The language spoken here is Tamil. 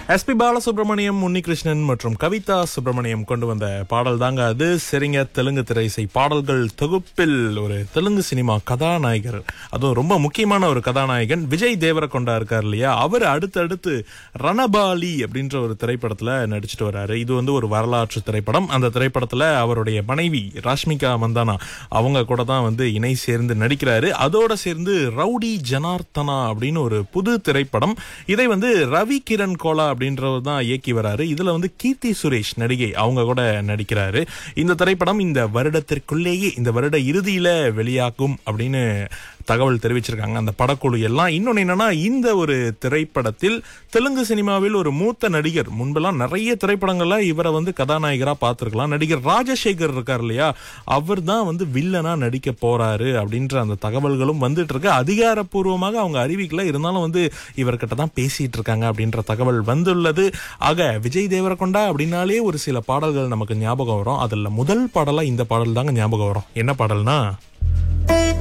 எஸ்பி பாலசுப்ரமணியம் உன்னிகிருஷ்ணன் மற்றும் கவிதா சுப்பிரமணியம் கொண்டு வந்த பாடல் தாங்க அது சரிங்க தெலுங்கு திரைசை பாடல்கள் தொகுப்பில் ஒரு தெலுங்கு சினிமா கதாநாயகர் அதுவும் ரொம்ப முக்கியமான ஒரு கதாநாயகன் விஜய் தேவரகொண்டா இருக்கார் இல்லையா அவர் அடுத்தடுத்து ரணபாலி அப்படின்ற ஒரு திரைப்படத்துல நடிச்சிட்டு வராரு இது வந்து ஒரு வரலாற்று திரைப்படம் அந்த திரைப்படத்துல அவருடைய மனைவி ராஷ்மிகா மந்தானா அவங்க கூட தான் வந்து இணை சேர்ந்து நடிக்கிறாரு அதோட சேர்ந்து ரவுடி ஜனார்த்தனா அப்படின்னு ஒரு புது திரைப்படம் இதை வந்து ரவி கிரண் கோலா அப்படின்றவர் தான் இயக்கி வராரு இதுல வந்து கீர்த்தி சுரேஷ் நடிகை அவங்க கூட நடிக்கிறாரு இந்த திரைப்படம் இந்த வருடத்திற்குள்ளேயே இந்த வருட இறுதியில வெளியாகும் அப்படின்னு தகவல் தெரிவிச்சிருக்காங்க அந்த படக்குழு எல்லாம் இன்னொன்னு என்னன்னா இந்த ஒரு திரைப்படத்தில் தெலுங்கு சினிமாவில் ஒரு மூத்த நடிகர் முன்பெல்லாம் நிறைய திரைப்படங்கள்ல இவரை வந்து கதாநாயகரா பார்த்திருக்கலாம் நடிகர் ராஜசேகர் இருக்கார் இல்லையா அவர் தான் வந்து வில்லனா நடிக்க போறாரு அப்படின்ற அந்த தகவல்களும் வந்துட்டு இருக்கு அதிகாரப்பூர்வமாக அவங்க அறிவிக்கல இருந்தாலும் வந்து இவர்கிட்ட தான் பேசிட்டு இருக்காங்க அப்படின்ற தகவல் வந்துள்ளது ஆக விஜய் தேவரகொண்டா அப்படின்னாலே ஒரு சில பாடல்கள் நமக்கு ஞாபகம் வரும் அதுல முதல் பாடலா இந்த பாடல் தாங்க ஞாபகம் வரும் என்ன பாடல்னா